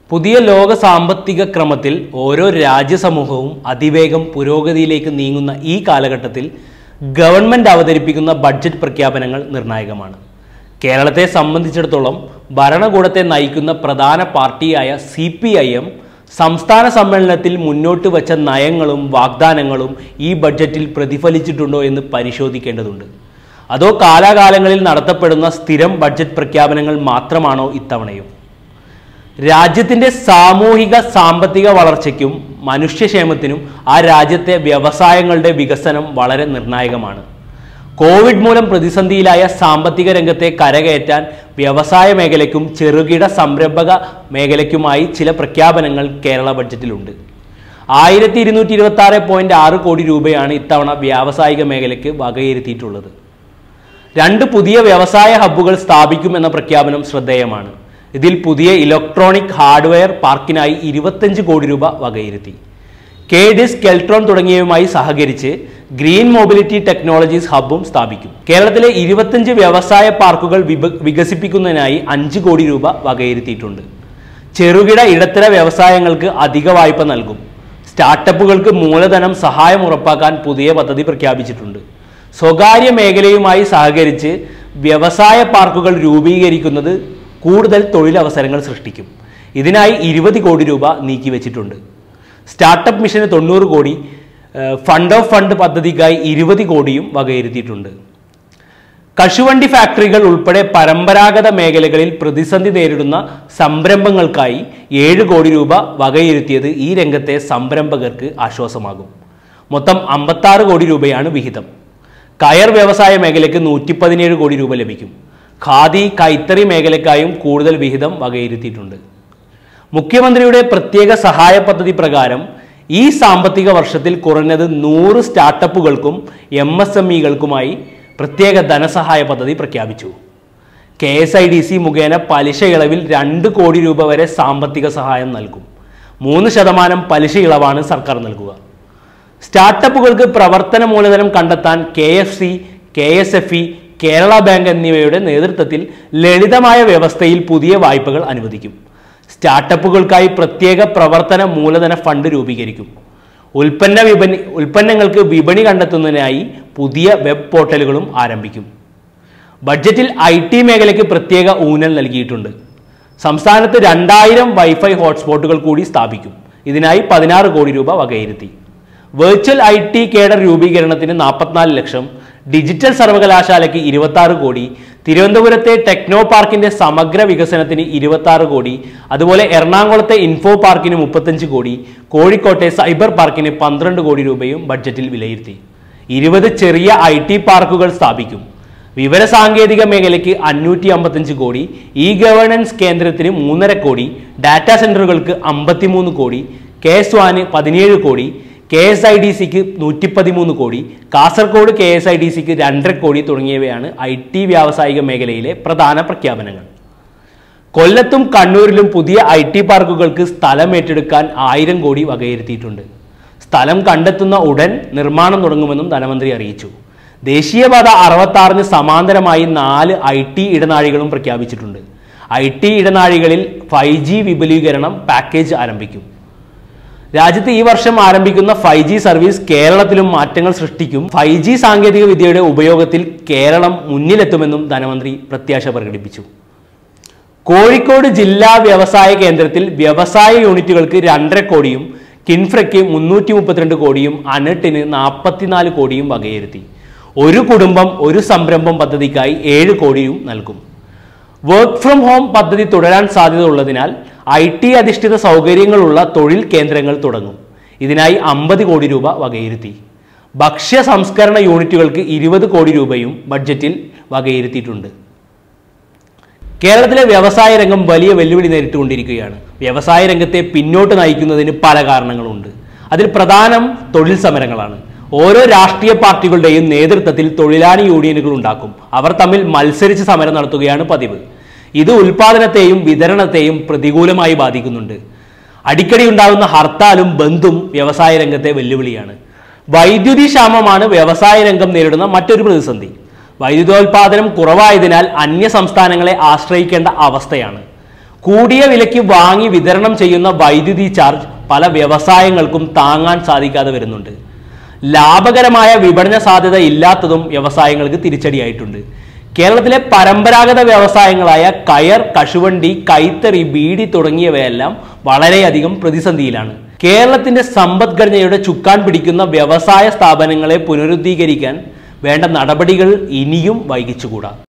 പുതിയ ലോക സാമ്പത്തിക ക്രമത്തിൽ ഓരോ രാജ്യസമൂഹവും അതിവേഗം പുരോഗതിയിലേക്ക് നീങ്ങുന്ന ഈ കാലഘട്ടത്തിൽ ഗവൺമെന്റ് അവതരിപ്പിക്കുന്ന ബഡ്ജറ്റ് പ്രഖ്യാപനങ്ങൾ നിർണായകമാണ് കേരളത്തെ സംബന്ധിച്ചിടത്തോളം ഭരണകൂടത്തെ നയിക്കുന്ന പ്രധാന പാർട്ടിയായ സി പി ഐ എം സംസ്ഥാന സമ്മേളനത്തിൽ മുന്നോട്ട് വച്ച നയങ്ങളും വാഗ്ദാനങ്ങളും ഈ ബഡ്ജറ്റിൽ പ്രതിഫലിച്ചിട്ടുണ്ടോ എന്ന് പരിശോധിക്കേണ്ടതുണ്ട് അതോ കാലാകാലങ്ങളിൽ നടത്തപ്പെടുന്ന സ്ഥിരം ബഡ്ജറ്റ് പ്രഖ്യാപനങ്ങൾ മാത്രമാണോ ഇത്തവണയും രാജ്യത്തിന്റെ സാമൂഹിക സാമ്പത്തിക വളർച്ചയ്ക്കും മനുഷ്യക്ഷേമത്തിനും ആ രാജ്യത്തെ വ്യവസായങ്ങളുടെ വികസനം വളരെ നിർണായകമാണ് കോവിഡ് മൂലം പ്രതിസന്ധിയിലായ സാമ്പത്തിക രംഗത്തെ കരകയറ്റാൻ വ്യവസായ മേഖലയ്ക്കും ചെറുകിട സംരംഭക മേഖലയ്ക്കുമായി ചില പ്രഖ്യാപനങ്ങൾ കേരള ബഡ്ജറ്റിലുണ്ട് ആയിരത്തി ഇരുന്നൂറ്റി ഇരുപത്തി ആറ് പോയിന്റ് ആറ് കോടി രൂപയാണ് ഇത്തവണ വ്യാവസായിക മേഖലയ്ക്ക് വകയിരുത്തിയിട്ടുള്ളത് രണ്ട് പുതിയ വ്യവസായ ഹബ്ബുകൾ സ്ഥാപിക്കുമെന്ന പ്രഖ്യാപനം ശ്രദ്ധേയമാണ് ഇതിൽ പുതിയ ഇലക്ട്രോണിക് ഹാർഡ്വെയർ പാർക്കിനായി ഇരുപത്തഞ്ച് കോടി രൂപ വകയിരുത്തി കെ ഡിസ് കെൽട്രോൺ തുടങ്ങിയവയുമായി സഹകരിച്ച് ഗ്രീൻ മൊബിലിറ്റി ടെക്നോളജീസ് ഹബ്ബും സ്ഥാപിക്കും കേരളത്തിലെ ഇരുപത്തഞ്ച് വ്യവസായ പാർക്കുകൾ വിഭ- വികസിപ്പിക്കുന്നതിനായി അഞ്ച് കോടി രൂപ വകയിരുത്തിയിട്ടുണ്ട് ചെറുകിട ഇടത്തര വ്യവസായങ്ങൾക്ക് അധിക വായ്പ നൽകും സ്റ്റാർട്ടപ്പുകൾക്ക് മൂലധനം സഹായം ഉറപ്പാക്കാൻ പുതിയ പദ്ധതി പ്രഖ്യാപിച്ചിട്ടുണ്ട് സ്വകാര്യ മേഖലയുമായി സഹകരിച്ച് വ്യവസായ പാർക്കുകൾ രൂപീകരിക്കുന്നത് കൂടുതൽ തൊഴിലവസരങ്ങൾ സൃഷ്ടിക്കും ഇതിനായി ഇരുപത് കോടി രൂപ നീക്കിവെച്ചിട്ടുണ്ട് സ്റ്റാർട്ടപ്പ് മിഷന് തൊണ്ണൂറ് കോടി ഏഹ്, ഫണ്ട് ഓഫ് ഫണ്ട് പദ്ധതിക്കായി ഇരുപത് കോടിയും വകയിരുത്തിയിട്ടുണ്ട് കശുവണ്ടി ഫാക്ടറികൾ ഉൾപ്പെടെ പരമ്പരാഗത മേഖലകളിൽ പ്രതിസന്ധി നേരിടുന്ന സംരംഭങ്ങൾക്കായി ഏഴ് കോടി രൂപ വകയിരുത്തിയത് ഈ രംഗത്തെ സംരംഭകർക്ക് ആശ്വാസമാകും മൊത്തം അമ്പത്താറ് കോടി രൂപയാണ് വിഹിതം കയർ വ്യവസായ മേഖലയ്ക്ക് നൂറ്റി പതിനേഴ് കോടി രൂപ ലഭിക്കും ഖാദി കൈത്തറി മേഖലയ്ക്കായും കൂടുതൽ വിഹിതം വകയിരുത്തിയിട്ടുണ്ട് മുഖ്യമന്ത്രിയുടെ പ്രത്യേക സഹായ പദ്ധതി പ്രകാരം ഈ സാമ്പത്തിക വർഷത്തിൽ കുറഞ്ഞത് നൂറ് സ്റ്റാർട്ടപ്പുകൾക്കും എം എസ് എം ഇകൾക്കുമായി പ്രത്യേക ധനസഹായ പദ്ധതി പ്രഖ്യാപിച്ചു K S I D C മുഖേന പലിശ ഇളവിൽ രണ്ട് കോടി രൂപ വരെ സാമ്പത്തിക സഹായം നൽകും മൂന്ന് ശതമാനം പലിശ ഇളവാണ് സർക്കാർ നൽകുക സ്റ്റാർട്ടപ്പുകൾക്ക് പ്രവർത്തന മൂലധനം കണ്ടെത്താൻ K F C K S F E Kerala bank എന്നിവയുടെ നേതൃത്വത്തിൽ ലളിതമായ വ്യവസ്ഥയിൽ പുതിയ വായ്പകൾ അനുവദിക്കും സ്റ്റാർട്ടപ്പുകൾക്കായി പ്രത്യേക പ്രവർത്തന മൂലധന ഫണ്ട് രൂപീകരിക്കും ഉൽപ്പന്ന വിപണി ഉൽപ്പന്നങ്ങൾക്ക് വിപണി കണ്ടെത്തുന്നതിനായി പുതിയ വെബ് പോർട്ടലുകളും ആരംഭിക്കും ബഡ്ജറ്റിൽ ഐ ടി മേഖലയ്ക്ക് പ്രത്യേക ഊന്നൽ നൽകിയിട്ടുണ്ട് സംസ്ഥാനത്ത് രണ്ടായിരം വൈഫൈ ഹോട്ട്സ്പോട്ടുകൾ കൂടി സ്ഥാപിക്കും ഇതിനായി പതിനാറ് കോടി രൂപ വകയിരുത്തി വെർച്വൽ ഐ ടി കേഡർ രൂപീകരണത്തിന് നാൽപ്പത്തിനാല് ലക്ഷം ഡിജിറ്റൽ സർവകലാശാലയ്ക്ക് ഇരുപത്തി ആറ് കോടി തിരുവനന്തപുരത്തെ ടെക്നോ പാർക്കിന്റെ സമഗ്ര വികസനത്തിന് ഇരുപത്തി ആറ് കോടി അതുപോലെ എറണാകുളത്തെ ഇൻഫോ പാർക്കിന് മുപ്പത്തഞ്ച് കോടി കോഴിക്കോട്ടെ സൈബർ പാർക്കിന് പന്ത്രണ്ട് കോടി രൂപയും ബഡ്ജറ്റിൽ വിലയിരുത്തി ഇരുപത് ചെറിയ ഐ ടി പാർക്കുകൾ സ്ഥാപിക്കും വിവരസാങ്കേതിക മേഖലയ്ക്ക് അഞ്ഞൂറ്റി അമ്പത്തഞ്ച് കോടി ഇ ഗവേണൻസ് കേന്ദ്രത്തിന് മൂന്നര കോടി ഡാറ്റാ സെന്ററുകൾക്ക് അമ്പത്തിമൂന്ന് കോടി കെ എസ് വാന് പതിനേഴ് കോടി കെ എസ് ഐ ഡി സിക്ക് നൂറ്റി പതിമൂന്ന് crore Kasaragod K S I D സിക്ക് രണ്ടര കോടി തുടങ്ങിയവയാണ് ഐ ടി വ്യാവസായിക മേഖലയിലെ പ്രധാന പ്രഖ്യാപനങ്ങൾ കൊല്ലത്തും കണ്ണൂരിലും പുതിയ ഐ ടി പാർക്കുകൾക്ക് സ്ഥലം ഏറ്റെടുക്കാൻ ആയിരം കോടി വകയിരുത്തിയിട്ടുണ്ട് സ്ഥലം കണ്ടെത്തുന്ന ഉടൻ നിർമ്മാണം തുടങ്ങുമെന്നും ധനമന്ത്രി അറിയിച്ചു ദേശീയപാത അറുപത്താറിന് സമാന്തരമായി നാല് ഐ ടി ഇടനാഴികളും പ്രഖ്യാപിച്ചിട്ടുണ്ട് ഐ ടി ഇടനാഴികളിൽ ഫൈവ് ജി വിപുലീകരണം പാക്കേജ് ആരംഭിക്കും രാജ്യത്ത് ഈ വർഷം ആരംഭിക്കുന്ന ഫൈവ് ജി സർവീസ് കേരളത്തിലും മാറ്റങ്ങൾ സൃഷ്ടിക്കും ഫൈവ് ജി സാങ്കേതിക വിദ്യയുടെ ഉപയോഗത്തിൽ കേരളം മുന്നിലെത്തുമെന്നും ധനമന്ത്രി പ്രത്യാശ പ്രകടിപ്പിച്ചു കോഴിക്കോട് ജില്ലാ വ്യവസായ കേന്ദ്രത്തിൽ വ്യവസായ യൂണിറ്റുകൾക്ക് രണ്ടര കോടിയും കിൻഫ്രയ്ക്ക് മുന്നൂറ്റി മുപ്പത്തിരണ്ട് കോടിയും അനട്ടിന് നാൽപ്പത്തിനാല് കോടിയും വകയിരുത്തി ഒരു കുടുംബം ഒരു സംരംഭം പദ്ധതിക്കായി ഏഴ് കോടിയും നൽകും വർക്ക് ഫ്രം ഹോം പദ്ധതി തുടരാൻ സാധ്യത ഉള്ളതിനാൽ ഐ ടി അധിഷ്ഠിത സൗകര്യങ്ങളുള്ള തൊഴിൽ കേന്ദ്രങ്ങൾ തുടങ്ങും ഇതിനായി അമ്പത് കോടി രൂപ വകയിരുത്തി ഭക്ഷ്യ സംസ്കരണ യൂണിറ്റുകൾക്ക് ഇരുപത് കോടി രൂപയും ബഡ്ജറ്റിൽ വകയിരുത്തിയിട്ടുണ്ട് കേരളത്തിലെ വ്യവസായ രംഗം വലിയ വെല്ലുവിളി നേരിട്ടുകൊണ്ടിരിക്കുകയാണ് വ്യവസായ രംഗത്തെ പിന്നോട്ട് നയിക്കുന്നതിന് പല കാരണങ്ങളുണ്ട് അതിൽ പ്രധാനം തൊഴിൽ സമരങ്ങളാണ് ഓരോ രാഷ്ട്രീയ പാർട്ടികളുടെയും നേതൃത്വത്തിൽ തൊഴിലാളി യൂണിയനുകൾ ഉണ്ടാക്കും അവർ തമ്മിൽ മത്സരിച്ച് സമരം നടത്തുകയാണ് പതിവ് ഇത് ഉൽപാദനത്തെയും വിതരണത്തെയും പ്രതികൂലമായി ബാധിക്കുന്നുണ്ട് അടിക്കടി ഉണ്ടാകുന്ന ഹർത്താലും ബന്ധും വ്യവസായ രംഗത്തെ വെല്ലുവിളിയാണ് വൈദ്യുതി ക്ഷാമമാണ് വ്യവസായ രംഗം നേരിടുന്ന മറ്റൊരു പ്രതിസന്ധി വൈദ്യുതോൽപാദനം കുറവായതിനാൽ അന്യ സംസ്ഥാനങ്ങളെ ആശ്രയിക്കേണ്ട അവസ്ഥയാണ് കൂടിയ വിലയ്ക്ക് വാങ്ങി വിതരണം ചെയ്യുന്ന വൈദ്യുതി ചാർജ് പല വ്യവസായങ്ങൾക്കും താങ്ങാൻ സാധിക്കാതെ വരുന്നുണ്ട് ലാഭകരമായ വിപണന സാധ്യത ഇല്ലാത്തതും വ്യവസായങ്ങൾക്ക് തിരിച്ചടിയായിട്ടുണ്ട് കേരളത്തിലെ പരമ്പരാഗത വ്യവസായങ്ങളായ കയർ കശുവണ്ടി കൈത്തറി ബീഡി തുടങ്ങിയവയെല്ലാം വളരെയധികം പ്രതിസന്ധിയിലാണ് കേരളത്തിന്റെ സമ്പദ്ഘടനയുടെ ചുക്കാൻ പിടിക്കുന്ന വ്യവസായ സ്ഥാപനങ്ങളെ പുനരുദ്ധീകരിക്കാൻ വേണ്ട നടപടികൾ ഇനിയും വൈകിച്ചുകൂടാ